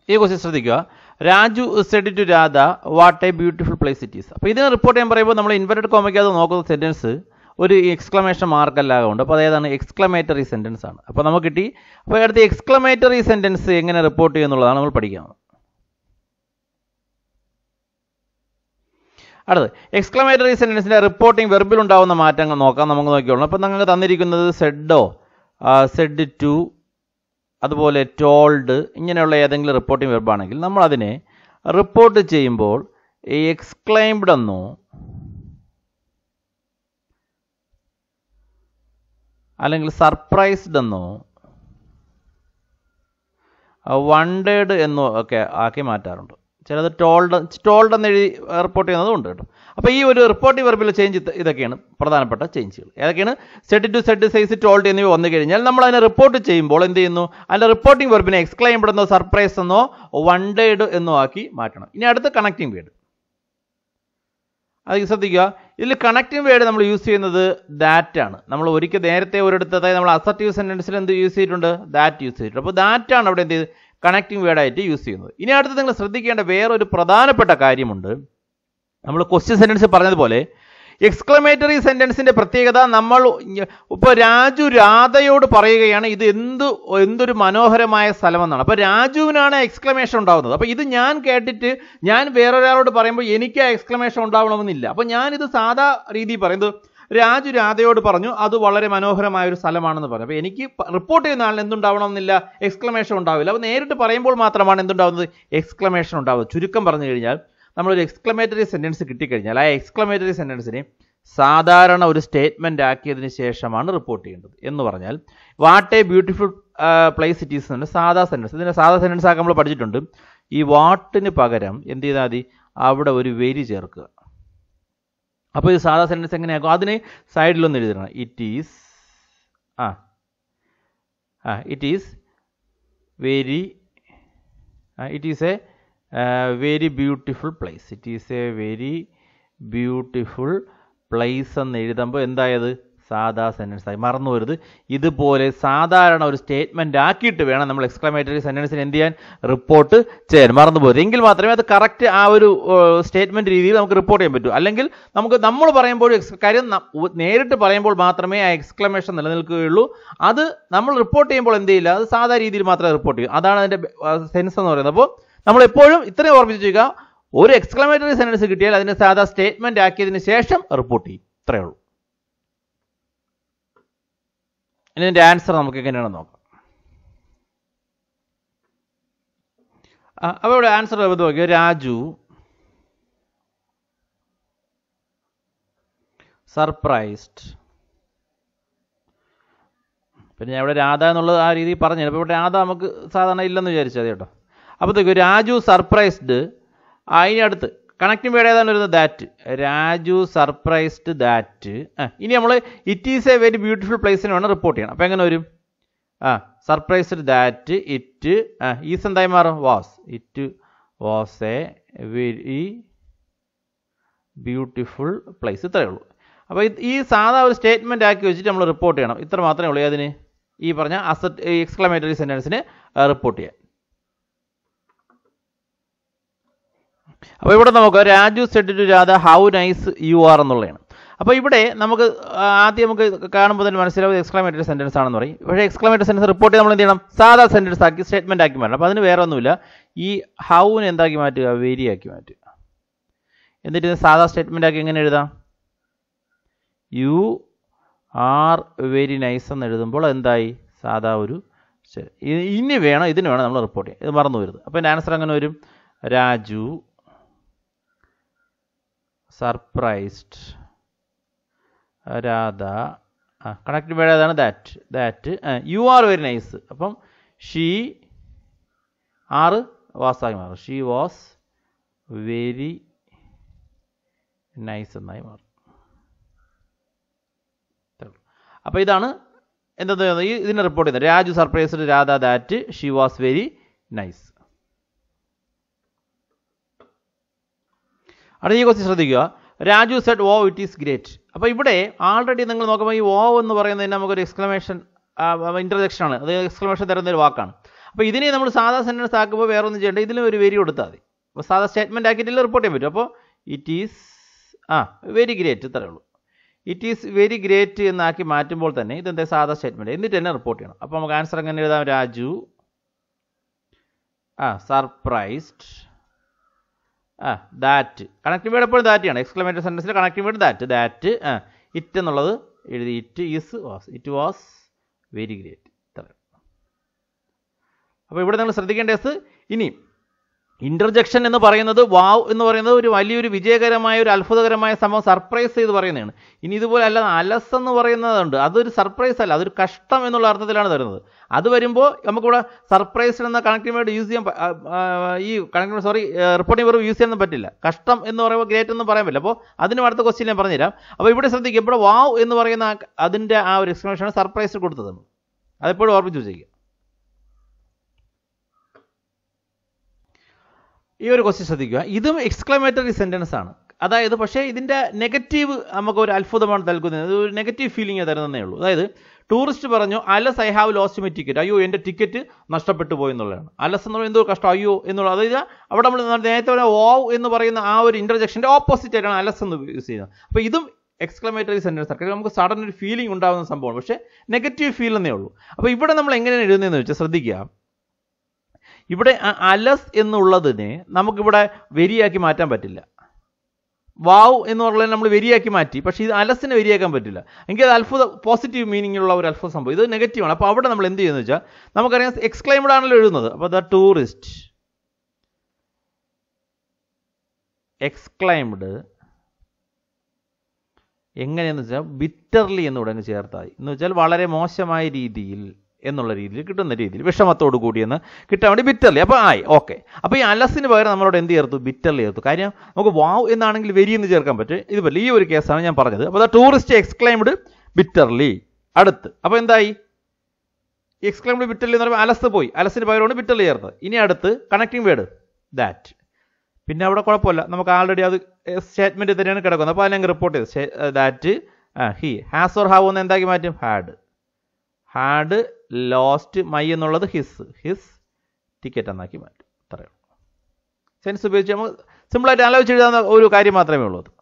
ഈ ക്വസ്റ്റ്യൻ ശ്രദ്ധിക്കുക Raju said to Radha what a beautiful place it is അപ്പോൾ ഇതിനെ റിപ്പോർട്ട് ചെയ്യാൻ പറയുമ്പോൾ നമ്മൾ ഇൻവെർട്ടഡ് കോമയ്ക്കകത്ത് നോക്കുന്ന സെൻറ്റൻസ് ഒരു എക്സ്ക്ലമേഷൻ മാർക്കെല്ലാം ഉണ്ട് അപ്പോൾ അതേതാണ് എക്സ്ക്ലമേറ്ററി സെൻറ്റൻസ് ആണ് അപ്പോൾ നമുക്ക് കിട്ടി അപ്പോൾ അടുത്ത എക്സ്ക്ലമേറ്ററി സെൻറ്റൻസ് എങ്ങനെ റിപ്പോർട്ട് ചെയ്യുന്നുള്ളതാണ് നമ്മൾ പഠിക്കാൻ അടുത്ത് എക്സ്ക്ലമേറ്ററി സെൻറ്റൻസിൻ്റെ റിപ്പോർട്ടിംഗ് വെർബിൽ ഉണ്ടാകുന്ന മാറ്റങ്ങൾ നോക്കാം നമുക്ക് നോക്കിയോളൂ അപ്പോൾ നിങ്ങൾക്ക് തന്നിരിക്കുന്നത് സെഡോ സെഡ് ടു അതുപോലെ ടോൾഡ് ഇങ്ങനെയുള്ള ഏതെങ്കിലും റിപ്പോർട്ടിംഗ് വെർബാണെങ്കിൽ നമ്മൾ അതിനെ റിപ്പോർട്ട് ചെയ്യുമ്പോൾ എക്സ്ക്ലൈംഡ് എന്നോ അല്ലെങ്കിൽ സർപ്രൈസ്ഡ് എന്നോ വണ്ടേഡ് എന്നോ ഒക്കെ ആക്കി മാറ്റാറുണ്ട് ചിലത് ടോൾഡ് ടോൾഡ് എന്ന് എഴുതി റിപ്പോർട്ട് ചെയ്യുന്നതും ഉണ്ട് കേട്ടോ അപ്പോൾ ഈ ഒരു റിപ്പോർട്ടിംഗ് വെർബിൽ ചേഞ്ച് ഇതൊക്കെയാണ് പ്രധാനപ്പെട്ട ചേഞ്ചുകൾ ഏതൊക്കെയാണ് said to said says told എന്നിവ വന്നു കഴിഞ്ഞാൽ നമ്മൾ അതിനെ റിപ്പോർട്ട് ചെയ്യുമ്പോൾ എന്ത് ചെയ്യുന്നു അതിൻ്റെ റിപ്പോർട്ടിംഗ് വെർബിനെ എക്സ്ക്ലൈംഡ് എന്നോ സർപ്രൈസ് എന്നോ വണ്ടേഡ് എന്നോ ആക്കി മാറ്റണം ഇനി അടുത്ത കണക്റ്റിംഗ് വേർഡ് അത് ശ്രദ്ധിക്കുക ഇതിൽ കണക്റ്റിംഗ് വേർഡ് നമ്മൾ യൂസ് ചെയ്യുന്നത് ദാറ്റ് ആണ് നമ്മൾ ഒരിക്കൽ നേരത്തെ ഒരിടത്ത് അതായത് നമ്മൾ അസർട്ടീവ് സെൻറ്റൻസിൽ എന്ത് യൂസ് ചെയ്തിട്ടുണ്ട് ദാറ്റ് യൂസ് ചെയ്തിട്ടുണ്ട് അപ്പോൾ ദാറ്റ് ആണ് അവിടെ എന്ത് ചെയ്ത് കണക്റ്റിംഗ് വേർഡായിട്ട് യൂസ് ചെയ്യുന്നത് ഇനി അടുത്ത് നിങ്ങൾ ശ്രദ്ധിക്കേണ്ട വേറൊരു പ്രധാനപ്പെട്ട കാര്യമുണ്ട് നമ്മൾ ക്വസ്റ്റ്യൻ സെൻറ്റൻസ് പറഞ്ഞതുപോലെ എക്സ്ക്ലമേറ്ററി സെൻറ്റൻസിൻ്റെ പ്രത്യേകത നമ്മൾ ഇപ്പോൾ രാജു രാധയോട് പറയുകയാണ് ഇത് എന്ത് എന്തൊരു മനോഹരമായ സ്ഥലമെന്നാണ് അപ്പോൾ രാജുവിനാണ് എക്സ്ക്ലമേഷൻ ഉണ്ടാകുന്നത് അപ്പോൾ ഇത് ഞാൻ കേട്ടിട്ട് ഞാൻ വേറൊരാളോട് പറയുമ്പോൾ എനിക്ക് ആ എക്സ്ക്ലമേഷൻ ഉണ്ടാവണമെന്നില്ല അപ്പോൾ ഞാനിത് സാധാ രീതിയിൽ പറയുന്നത് രാജു രാധയോട് പറഞ്ഞു അത് വളരെ മനോഹരമായ ഒരു സ്ഥലമാണെന്ന് പറഞ്ഞു അപ്പോൾ എനിക്ക് റിപ്പോർട്ട് ചെയ്യുന്ന ആളിന് എന്തുണ്ടാവണമെന്നില്ല എക്സ്ക്ലമേഷൻ ഉണ്ടാവില്ല അപ്പോൾ നേരിട്ട് പറയുമ്പോൾ മാത്രമാണ് എന്തുണ്ടാവുന്നത് എക്സ്ക്ലമേഷൻ ഉണ്ടാവുന്നത് ചുരുക്കം പറഞ്ഞു കഴിഞ്ഞാൽ നമ്മളൊരു എക്സ്ക്ലമേറ്ററി സെൻറ്റൻസ് കിട്ടിക്കഴിഞ്ഞാൽ ആ എക്സ്ക്ലമേറ്ററി സെൻറ്റൻസിനെ സാധാരണ ഒരു സ്റ്റേറ്റ്മെൻ്റ് ആക്കിയതിന് ശേഷമാണ് റിപ്പോർട്ട് ചെയ്യേണ്ടത് എന്ന് പറഞ്ഞാൽ what a beautiful place it is എന്നുണ്ട് സാധാ സെൻറ്റൻസ് ഇതിനെ സാധാ സെൻറ്റൻസ് ആക്കാൻ നമ്മൾ പഠിച്ചിട്ടുണ്ട് ഈ വാട്ടിന് പകരം എന്ത് ചെയ്താൽ മതി അവിടെ ഒരു വെരി ചേർക്കുക അപ്പോൾ ഇത് സാധാ സെൻറ്റൻസ് എങ്ങനെയാക്കും അതിന് സൈഡിലൊന്ന് എഴുതണം it is ah ah it is very it is a very beautiful place it is a very beautiful place എന്ന് എഴുതുമ്പോൾ എന്തായത് സാധാ സെൻറ്റൻസ് ആയി മറന്നു വരുത് ഇതുപോലെ സാധാരണ ഒരു സ്റ്റേറ്റ്മെൻ്റ് ആക്കിയിട്ട് വേണം നമ്മൾ എക്സ്ക്ലമേറ്ററി സെൻറ്റൻസിന് എന്ത് ചെയ്യാൻ റിപ്പോർട്ട് ചെയ്യാൻ മറന്നു പോരുത് എങ്കിൽ മാത്രമേ അത് കറക്റ്റ് ആ ഒരു സ്റ്റേറ്റ്മെൻറ്റ് രീതിയിൽ നമുക്ക് റിപ്പോർട്ട് ചെയ്യാൻ പറ്റൂ അല്ലെങ്കിൽ നമുക്ക് നമ്മൾ പറയുമ്പോൾ കാര്യം നേരിട്ട് പറയുമ്പോൾ മാത്രമേ ആ എക്സ്ക്ലമേഷൻ നിലനിൽക്കുകയുള്ളൂ അത് നമ്മൾ റിപ്പോർട്ട് ചെയ്യുമ്പോൾ എന്ത് ചെയ്യില്ല അത് സാധാ രീതിയിൽ മാത്രമേ റിപ്പോർട്ട് ചെയ്യൂ അതാണ് അതിൻ്റെ സെൻസ് എന്ന് പറയുന്നത് അപ്പോൾ നമ്മൾ എപ്പോഴും ഇത്രയും ഓർമ്മിച്ച് ചെയ്യുക ഒരു എക്സ്ക്ലമേറ്ററി സെൻറ്റൻസ് കിട്ടിയാൽ അതിനെ സാധാ സ്റ്റേറ്റ്മെൻറ്റ് ആക്കിയതിന് ശേഷം റിപ്പോർട്ട് ചെയ്യും ഇത്രയേ ഉള്ളൂ ഇനി ഇതിൻ്റെ ആൻസർ നമുക്ക് എങ്ങനെയാണെന്ന് നോക്കാം അപ്പോൾ ഇവിടെ ആൻസർ നോക്കിയോ രാജു സർപ്രൈസ്ഡ് പിന്നെ ഞാൻ ഇവിടെ രാധ എന്നുള്ളത് ആ രീതിയിൽ പറഞ്ഞു അപ്പോൾ ഇവിടെ രാധ നമുക്ക് സാധാരണ ഇല്ലെന്ന് വിചാരിച്ചത് കേട്ടോ അപ്പോഴത്തേക്ക് രാജു സർപ്രൈസ്ഡ് അതിനടുത്ത് കണക്റ്റിംഗ് വേർഡ് ഏതാണ് വരുന്നത് ദാറ്റ് രാജു സർപ്രൈസ്ഡ് ദാറ്റ് ഇനി നമ്മൾ it is a very beautiful പ്ലേസിന് വേണം റിപ്പോർട്ട് ചെയ്യണം അപ്പോൾ എങ്ങനെ വരും ആ സർപ്രൈസ്ഡ് ദാറ്റ് ഇറ്റ് ഈസ് എന്തായി മാറും was it was a very beautiful place ഇത്രയേ ഉള്ളൂ അപ്പോൾ ഈ സാധാ ഒരു സ്റ്റേറ്റ്മെൻറ്റ് ആക്കി വെച്ചിട്ട് നമ്മൾ റിപ്പോർട്ട് ചെയ്യണം ഇത്ര മാത്രമേ ഉള്ളൂ അതിന് ഈ പറഞ്ഞ അസറ്റ് എക്സ്ക്ലമേറ്ററി സെൻറ്റൻസിന് റിപ്പോർട്ട് ചെയ്യാൻ അപ്പോൾ ഇവിടെ നമുക്ക് Raju said to Radha how nice you are എന്നുള്ളതാണ് അപ്പോൾ ഇവിടെ നമുക്ക് ആദ്യം നമുക്ക് കാണുമ്പോൾ തന്നെ മനസ്സിലാവും എക്സ്ക്ലമേറ്ററി സെൻറ്റൻസ് ആണെന്ന് പറയും പക്ഷേ എക്സ്ക്ലമേറ്ററി സെൻറ്റൻസ് റിപ്പോർട്ട് നമ്മൾ എന്ത് ചെയ്യണം സാധാ സെൻറ്റൻസ് ആക്കി സ്റ്റേറ്റ്മെൻറ്റ് ആക്കി മാറ്റണം അപ്പോൾ അതിന് വേറെ ഒന്നുമില്ല ഈ ഹൗവിനെ എന്താക്കി മാറ്റുക വെരി ആക്കി മാറ്റുക എന്നിട്ട് ഇത് സാധാ സ്റ്റേറ്റ്മെൻ്റ് ആക്കി എങ്ങനെ എഴുതാം യു ആർ വെരി നൈസ് എന്ന് എഴുതുമ്പോൾ എന്തായി സാധാ ഒരു ഇനി വേണം ഇതിന് വേണം നമ്മൾ റിപ്പോർട്ട് ചെയ്യാം ഇത് മറന്നു വരുന്നത് അപ്പോൾ എൻ്റെ ആൻസർ അങ്ങനെ വരും Raju surprised Radha ah connect word ഏതാണ് that that you are very nice അപ്പം ഷീ ആറ് വാസായി മാറും ഷീ വാസ് വെരി നൈസ് എന്നായി മാറും അപ്പോൾ ഇതാണ് എന്താ ഈ ഇതിനെ റിപ്പോർട്ട് ചെയ്യുന്നത് Raju surprised Radha that she was very nice അടുത്ത ഈ ക്വസ്റ്റ്യൻ ശ്രദ്ധിക്കുക Raju said oh it is great അപ്പോൾ ഇവിടെ ആൾറെഡി നിങ്ങൾ നോക്കുമ്പോൾ ഈ ഓ എന്ന് പറയുന്നതിന് നമുക്കൊരു എക്സ്ക്ലമേഷൻ ഇൻ്റർജെക്ഷൻ ആണ് അത് എക്സ്ക്ലമേഷൻ തരുന്ന ഒരു വാക്കാണ് അപ്പോൾ ഇതിനെ നമ്മൾ സാധാ സെൻറ്റൻസ് ആക്കുമ്പോൾ വേറെ ഒന്നും ചെയ്യേണ്ട ഇതിലും ഒരു വെരി കൊടുത്താൽ മതി അപ്പോൾ സാധാ സ്റ്റേറ്റ്മെൻറ്റ് ആക്കിയിട്ടില്ല റിപ്പോർട്ട് ചെയ്യാൻ പറ്റും അപ്പോൾ it is ah very great ഇത്രയേ ഉള്ളൂ ഇറ്റ് ഈസ് വെരി ഗ്രേറ്റ് എന്നാക്കി മാറ്റുമ്പോൾ തന്നെ ഇതെന്താ സാധാ സ്റ്റേറ്റ്മെൻറ്റ് എന്നിട്ട് തന്നെ റിപ്പോർട്ട് ചെയ്യണം അപ്പോൾ നമുക്ക് ആൻസർ എങ്ങനെ എഴുതാം Raju ah surprised ah that connecting word എപ്പോഴും ദാറ്റ് ആണ് എക്സ്ക്ലമേറ്ററി സെൻറ്റൻസിൽ connecting word that that ah it എന്നുള്ളത് എഴുതി it is was it was very great ഇത്ര അപ്പോൾ ഇവിടെ നിങ്ങൾ ശ്രദ്ധിക്കേണ്ടത് ഇനി ഇന്റർജെക്ഷൻ എന്ന് പറയുന്നത് വാവ് എന്ന് പറയുന്നത് ഒരു വലിയൊരു വിജയകരമായ ഒരു അത്ഭുതകരമായ സംഭവം സർപ്രൈസ് ചെയ്ത് പറയുന്നതാണ് ഇനി ഇതുപോലെ അല്ലാതെ അലസ് എന്ന് പറയുന്നതുണ്ട് അതൊരു സർപ്രൈസ് അല്ല അതൊരു കഷ്ടം എന്നുള്ള അർത്ഥത്തിലാണ് തരുന്നത് അത് വരുമ്പോൾ നമുക്കിവിടെ സർപ്രൈസ് എന്ന കണക്റ്റീവ് വേർഡ് യൂസ് ചെയ്യാൻ പ- ആ, ആ, ഈ connective sorry reporting word use ചെയ്യാൻ പറ്റില്ല കഷ്ടം എന്ന് പറയുമ്പോൾ ഗ്രേറ്റ് എന്ന് പറയാൻ പറ്റില്ല അപ്പോൾ അതിനും അടുത്ത ക്വസ്റ്റ്യൻ ഞാൻ പറഞ്ഞുതരാം അപ്പോൾ ഇവിടെ ശ്രദ്ധിക്കുക ഇവിടെ വാവ് എന്ന് പറയുന്ന ആ- അതിൻ്റെ ആ ഒരു എക്സ്പ്ലനേഷനാണ് സർപ്രൈസ് കൊടുത്തത് നമ്മൾ അതെപ്പോഴും ഓർമ്മിച്ച് വെച്ചേക്കുക ഈ ഒരു ക്വസ്റ്റ്യൻ ശ്രദ്ധിക്കുക ഇതും എക്സ്ക്ലമേറ്ററി സെൻറ്റൻസ് ആണ് അതായത് പക്ഷേ ഇതിൻ്റെ നെഗറ്റീവ് നമുക്ക് ഒരു അത്ഭുതമാണ് നൽകുന്നത് ഇത് ഒരു നെഗറ്റീവ് ഫീലിംഗ് തരുന്നതേ ഉള്ളൂ അതായത് ടൂറിസ്റ്റ് പറഞ്ഞു alas I have lost my ticket അയ്യോ എൻ്റെ ടിക്കറ്റ് നഷ്ടപ്പെട്ടു പോയി എന്നുള്ളതാണ് അലസ് എന്ന് പറയുന്നത് എന്തോ കഷ്ടം അയ്യോ എന്നുള്ളത് അതായത് അവിടെ നമ്മൾ നേരത്തെ പറഞ്ഞ ഓവ് എന്ന് പറയുന്ന ആ ഒരു ഇൻ്റർജെക്ഷൻ്റെ ഓപ്പോസിറ്റ് ആയിട്ടാണ് അലസ് എന്ന് യൂസ് ചെയ്യുന്നത് അപ്പോൾ ഇതും എക്സ്ക്ലമേറ്ററി സെൻറ്റൻസ് ആണ് കാരണം നമുക്ക് സഡൻ ഒരു ഫീലിംഗ് ഉണ്ടാകുന്ന സംഭവമാണ് പക്ഷേ നെഗറ്റീവ് ഫീൽ എന്നേ ഉള്ളൂ അപ്പോൾ ഇവിടെ നമ്മൾ എങ്ങനെയാണ് എഴുതുന്നതെന്ന് വെച്ചാൽ ശ്രദ്ധിക്കുക ഇവിടെ അ- അലസ് എന്നുള്ളതിനെ നമുക്കിവിടെ വരിയാക്കി മാറ്റാൻ പറ്റില്ല വാവ് എന്ന് പറയുന്നത് നമ്മൾ വരിയാക്കി മാറ്റി പക്ഷേ ഇത് അലസിനെ വരിയാക്കാൻ പറ്റില്ല എങ്കിൽ അത് അത്ഭുത പോസിറ്റീവ് മീനിങ്ങിലുള്ള ഒരു അത്ഭുത സംഭവം ഇത് നെഗറ്റീവാണ് അപ്പോൾ അവിടെ നമ്മൾ എന്ത് ചെയ്യുന്നത് വെച്ചാൽ നമുക്കറിയാം എക്സ്ക്ലൈംഡ് ആണല്ലോ എഴുതുന്നത് അപ്പോൾ ദ ടൂറിസ്റ്റ് എക്സ്ക്ലൈംഡ് എങ്ങനെയെന്ന് വെച്ചാൽ ബിറ്റർലി എന്ന് ഉടനെ ചേർത്താൽ എന്ന് വെച്ചാൽ വളരെ മോശമായ രീതിയിൽ എന്നുള്ള രീതിയിൽ കിട്ടുന്ന രീതിയിൽ വിഷമത്തോടു കൂടിയെന്ന് കിട്ടാൻ വേണ്ടി ബിറ്റർലി അപ്പോൾ ആയി ഓക്കെ അപ്പോൾ ഈ അലസിന് പകരം നമ്മളോട് എന്ത് ചേർത്തു ബിറ്റർലി ചേർത്തു കാര്യം നമുക്ക് വാവ് എന്നാണെങ്കിൽ വെരി എന്ന് ചേർക്കാൻ പറ്റും ഇത് പറ്റില്ല ഈ ഒരു കേസാണ് ഞാൻ പറഞ്ഞത് അപ്പോൾ ടൂറിസ്റ്റ് എക്സ്ക്ലൈംഡ് ബിറ്റർലി അടുത്ത് അപ്പോൾ എന്തായി എക്സ്ക്ലൈംഡ് ബിറ്റർലി എന്ന് പറയുമ്പോൾ അലസ് പോയി അലസിന് പകരമാണ് ബിറ്റർലി ചേർത്തത് ഇനി അടുത്ത് കണക്റ്റിംഗ് വേർഡ് ദാറ്റ് പിന്നെ അവിടെ കുഴപ്പമില്ല നമുക്ക് ആൾറെഡി അത് സ്റ്റേറ്റ്മെന്റ് തന്നെയാണ് കിടക്കുന്നത് അപ്പോൾ അതിനെ റിപ്പോർട്ട് ചെയ്ത് that he has or have എന്ന് എന്താക്കി മാറ്റും ഹാഡ് ഹാഡ് ലോസ്റ്റ് മൈ എന്നുള്ളത് ഹിസ് ഹിസ് ടിക്കറ്റ് എന്നാക്കി മാറ്റും അത്രയും സെൻസ് ഉപയോഗിച്ച് നമ്മൾ സിമ്പിളായിട്ട് ആലോചിച്ച് എഴുതാവുന്ന ഒരു കാര്യം മാത്രമേ ഉള്ളൂ അത്